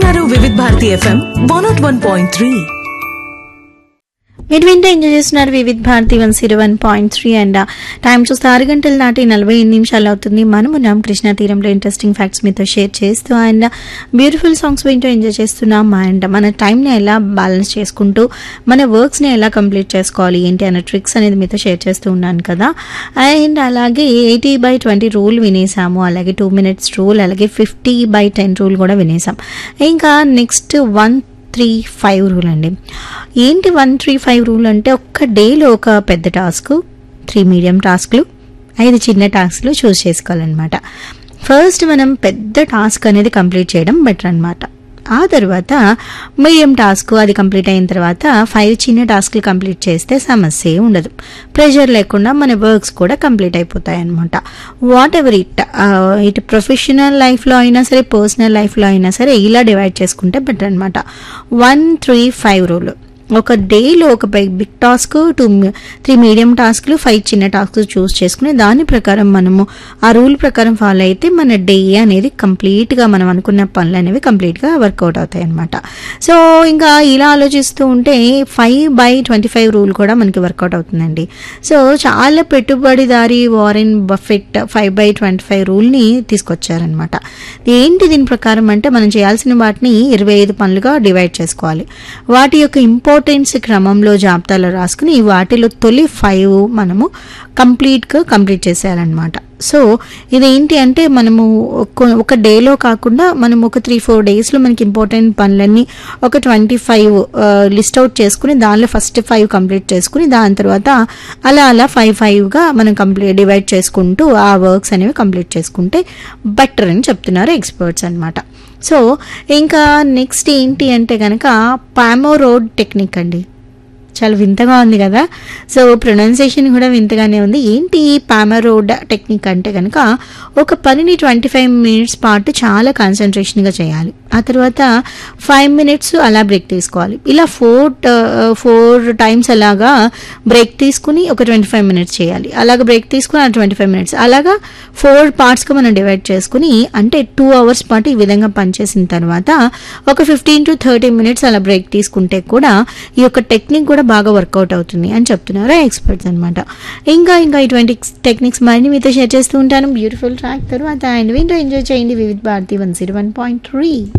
వింటున్నారు Vividh Bharati FM one nought one point three మీరు వింటే ఎంజాయ్ చేస్తున్నారు Vividh Bharati one zero one point three and time చూస్తే ఆరు గంటల నాటి నలభై ఎనిమిది నిమిషాలు అవుతుంది మనము నామ్ కృష్ణా తీరంలో ఇంట్రెస్టింగ్ ఫ్యాక్ట్స్ మీతో షేర్ చేస్తూ అండ్ బ్యూటిఫుల్ సాంగ్స్ వింటూ ఎంజాయ్ చేస్తున్నాం అండ్ మన టైంని ఎలా బ్యాలెన్స్ చేసుకుంటూ మన వర్క్స్ని ఎలా కంప్లీట్ చేసుకోవాలి ఏంటి అనే ట్రిక్స్ అనేది మీతో షేర్ చేస్తూ ఉన్నాను కదా అండ్ అలాగే ఎయిటీ బై ట్వంటీ రూల్ వినేసాము అలాగే టూ మినిట్స్ రూల్ అలాగే ఫిఫ్టీ బై టెన్ రూల్ కూడా వినేసాం ఇంకా next one three five rule అండి ఏంటి వన్ త్రీ ఫైవ్ రూల్ అంటే ఒక్క డేలో ఒక పెద్ద టాస్క్ త్రీ మీడియం టాస్క్లు ఐదు చిన్న టాస్క్లు చూస్ చేసుకోవాలన్నమాట ఫస్ట్ మనం పెద్ద టాస్క్ అనేది కంప్లీట్ చేయడం బెటర్ అనమాట ఆ తర్వాత మీడియం టాస్క్ అది కంప్లీట్ అయిన తర్వాత ఫైవ్ చిన్న టాస్క్లు కంప్లీట్ చేస్తే సమస్య ఉండదు ప్రెషర్ లేకుండా మన వర్క్స్ కూడా కంప్లీట్ అయిపోతాయి అనమాట వాట్ ఎవర్ ఇట్ ఇటు ప్రొఫెషనల్ లైఫ్లో అయినా సరే పర్సనల్ లైఫ్లో అయినా సరే ఇలా డివైడ్ చేసుకుంటే బెటర్ అనమాట వన్ త్రీ ఫైవ్ రూల్ ఒక డేలో ఒక big big task two three medium టాస్క్లు ఫైవ్ చిన్న టాస్క్లు చూస్ చేసుకుని దాని ప్రకారం మనము ఆ రూల్ ప్రకారం ఫాలో అయితే మన డే అనేది కంప్లీట్గా మనం అనుకున్న పనులు అనేవి కంప్లీట్గా వర్కౌట్ అవుతాయి అనమాట సో ఇంకా ఇలా ఆలోచిస్తూ ఉంటే five by twenty five rule కూడా మనకి వర్కౌట్ అవుతుందండి సో చాలా పెట్టుబడిదారి Warren Buffett five by twenty five రూల్ని తీసుకొచ్చారనమాట ఏంటి దీని ప్రకారం అంటే మనం చేయాల్సిన వాటిని ఇరవై ఐదు పనులుగా డివైడ్ చేసుకోవాలి వాటి యొక్క ఇంపార్టెన్స్ క్రమంలో జాబితాలో రాసుకుని వాటిలో తొలి ఫైవ్ మనము కంప్లీట్గా కంప్లీట్ చేసేయాలన్నమాట సో ఇదేంటి అంటే మనము ఒక- ఒక డేలో కాకుండా మనం ఒక త్రీ ఫోర్ డేస్లో మనకి ఇంపార్టెంట్ పనులన్నీ ఒక ట్వంటీ ఫైవ్ లిస్ట్ అవుట్ చేసుకుని దానిలో ఫస్ట్ ఫైవ్ కంప్లీట్ చేసుకుని దాని తర్వాత అలా అలా ఫైవ్ ఫైవ్గా మనం కంప్లీట్ డివైడ్ చేసుకుంటూ ఆ వర్క్స్ అనేవి కంప్లీట్ చేసుకుంటే బెటర్ అని చెప్తున్నారు ఎక్స్పర్ట్స్ అన్నమాట సో ఇంకా నెక్స్ట్ ఏంటి అంటే కనుక పామో రోడ్ టెక్నిక్ అండి చాలా వింతగా ఉంది కదా సో ప్రొనౌన్సియేషన్ కూడా వింతగానే ఉంది ఏంటి ఈ పామరోడ్ టెక్నిక్ అంటే కనుక ఒక పనిని ట్వంటీ ఫైవ్ మినిట్స్ పాటు చాలా కాన్సన్ట్రేషన్గా చేయాలి ఆ తర్వాత ఫైవ్ మినిట్స్ అలా బ్రేక్ తీసుకోవాలి ఇలా ఫోర్ ఫోర్ టైమ్స్ అలాగా బ్రేక్ తీసుకుని ఒక ట్వంటీ ఫైవ్ మినిట్స్ చేయాలి అలాగ బ్రేక్ తీసుకుని ఆ ట్వంటీ ఫైవ్ మినిట్స్ అలాగా ఫోర్ పార్ట్స్గా మనం డివైడ్ చేసుకుని అంటే టూ అవర్స్ పాటు ఈ విధంగా పనిచేసిన తర్వాత ఒక ఫిఫ్టీన్ టు థర్టీ మినిట్స్ అలా బ్రేక్ తీసుకుంటే కూడా ఈ యొక్క టెక్నిక్ కూడా బాగా వర్కౌట్ అవుతుంది అని చెప్తున్నారు ఎక్స్పర్ట్స్ అనమాట ఇంకా ఇంకా ఇటువంటి టెక్నిక్స్ మరిన్ని మీతో షేర్ చేస్తూ ఉంటాను బ్యూటిఫుల్ ట్రాక్ తర్వాత అండ్ వింటూ ఎంజాయ్ చేయండి Vividh Bharati one zero one point three